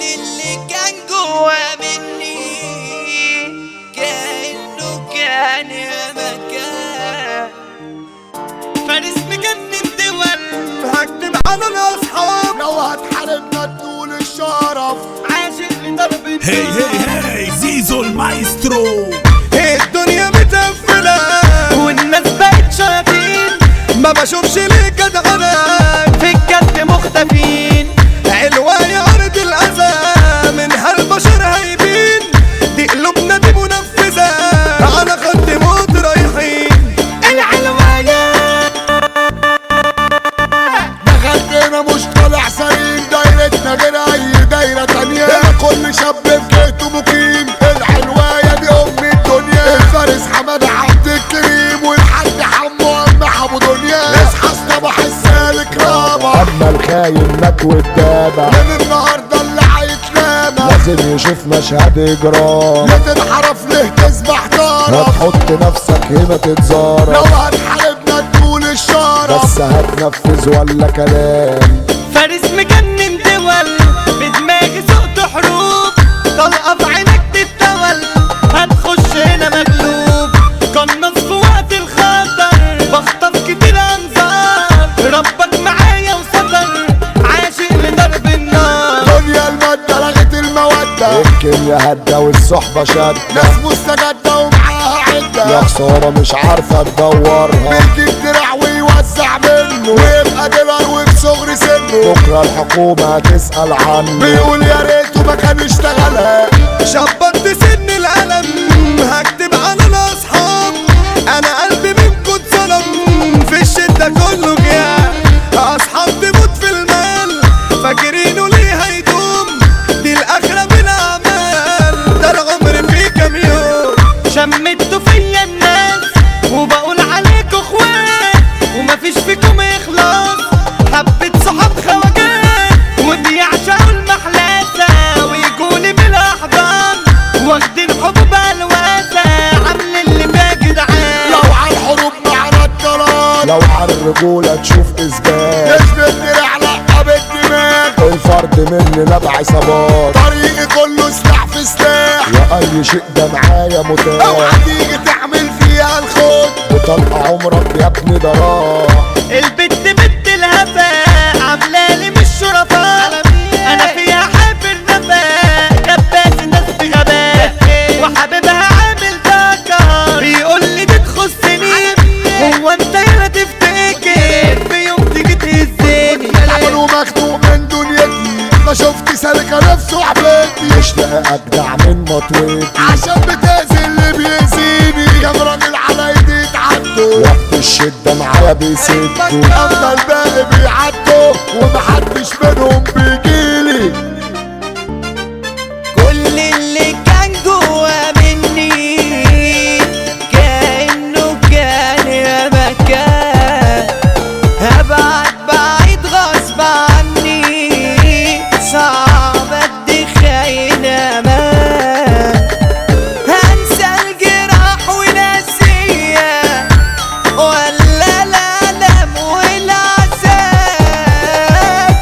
اللي كان جوا مني كأنه كان يا مكان فارس مجنن دول هكتب على الاصحاب لو هتحاربنا تقول الشرف عاشق لضرب هي هي هي زيزو المايسترو الدنيا متقفلة والناس بقت شياطين ما بشوفش ليه جدعنة في الجد مختفين علواية أرض الأذى منها البشر هايبين دي قلوبنا دي منفذة على خط موت رايحين العلواية دخلتنا مش طالع سليم دايرتنا غير أي دايرة تانية هنا كل شاب في جهته مقيم الحلواية دي أم الدنيا الفارس حماد عبد الكريم والحاج حمو أم حمو دنيا اصحى اصطبح السالك رابع اما الخاين مات والتابع من النهارده اللي هيتنام لازم يشوف مشهد اجرام يا تنحرف ليه تسبح طرف هتحط نفسك هنا لو تتزارب هتحاربنا تقول الشرف بس هتنفذ ولا كلام فارس مجنن دول بدماغي سقط حروب طلقة في عينك تتول هتخش هنا مقلوب قنص في وقت الخطر بخطف كتير انظار ربك معايا وستر عاشق لضرب النار دنيا المادة لغت المودة الكيميا هدى والصحبة شدة ناس مستجدة ومعاها يا عدة خسارة مش عارفة تدورها بيجيب دراع ويوزع منه ويبقى ديلر وفي صغر سنه بكرة الحكومة هتسأل عنه بيقول يا ريته ما كان اشتغلها شبطت سن الألم هكتب على الأصحاب أنا قلبي منكم اتظلم في الشدة كله جاع أصحاب تموت في المال فاكرينه ليه هيدوم دي الآخرة بالأعمال ده العمر فيه كام يوم شمتوا فيا الناس وبقول عليكوا اخوات ومفيش فيكم اخلاص حبة صحاب خواجات وبيعشقوا المحلاسة ويجولي بالاحضان واخدين حبوب الواسة عامل اللي فيها جدعان لو على الحروب معنا الطلال لو على الرجولة تشوف إثبات يشبه الدراع لقى بالدماغ الفرد مني نبع صبات طريقي كله سلاح في سلاح يا أي شيء ده معايا اوعى متاح تيجي تعمل فيها الخوت بطلق عمرك يا ابني ده راح البت بنت الهفاء عاملالي مش شرفاء انا فيها حافر نفاق كباس الناس بغباء وحبيبها عامل ذكر بيقول لي دي تخصني هو انت يا تفتكر في يوم تيجي تهزني عمله مخنوق من دنيتي ما شفت سالكة نفسه حبيبتي مش لاقي أجدع من مطويتي عشان بتأذي اللي بيأذيني كام راجل على ايدي اتعدوا وقت الشدة معايا بيسدوا اما الباقي بيعدوا ومحدش منهم بيجيلي كل اللي كان جوا مني كأنه كان يا مكان هبعد بعيد غصب عني صعب ادي خاين امان هنسى الجراح وناسيه ولا الالم والعذاب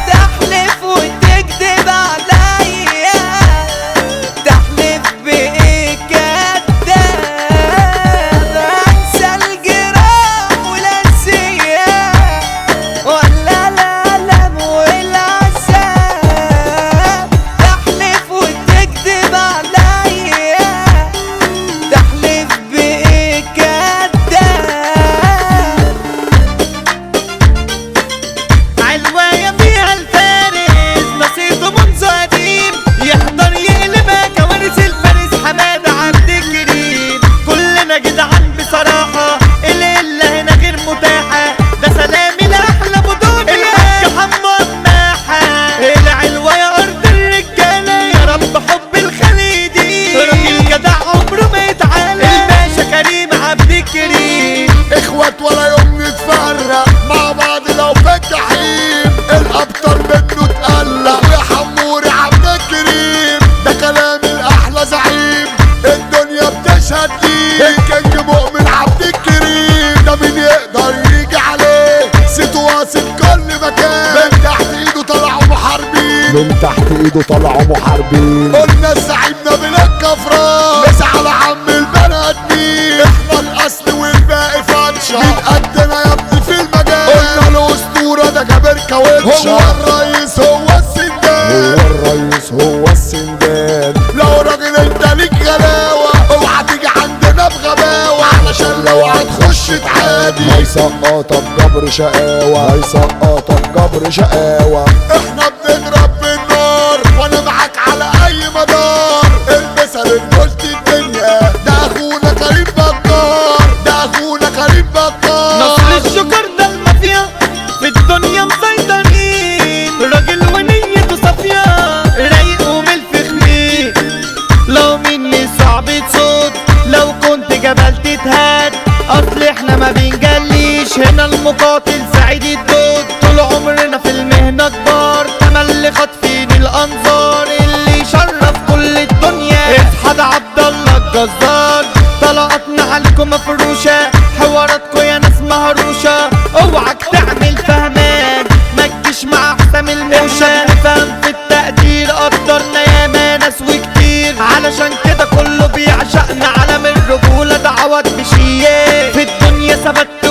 من تحت ايده طلعوا محاربين قلنا الزعيم بلا كفران بس على عم البني ادمين احنا الاصل والباقي فاتشة مين قدنا يا ابني في المجال قلنا الاسطورة ده جابر كاوتشة هو الرئيس هو السندان هو الرئيس هو السندان لو راجل انت ليك غلاوة اوعى تيجي عندنا بغباوة علشان لو هتخش تعادي هيسقطك جبر شقاوة هيسقطك جبر شقاوة احنا بنضرب بالنار وانا معاك على اي مدار البسها للجلد الدنيا ده اخونا كريم بكار ده اخونا كريم بكار نصر الشكر ده المافيا في الدنيا مسيطرين راجل ونيته صافية رايق وملف خمير لو مني صعب تصد لو كنت جبل تتهد اصل احنا ما بنجليش هنا المقاتل سعيد الدود طول عمرنا في المهنة كبار تملي خاطفين الانظار اللي شرف كل الدنيا اصحى ده عبد الله الجزار طلقاتنا عليكم مفروشة حواراتكم يا ناس مهروشة اوعك تعمل فهمان ما تجيش مع حسام الموشة فهم في التقدير قدرنا ياما ناس وكتير علشان كده كله بيعشقنا علم الرجولة دعوات بشياء في الدنيا ثبت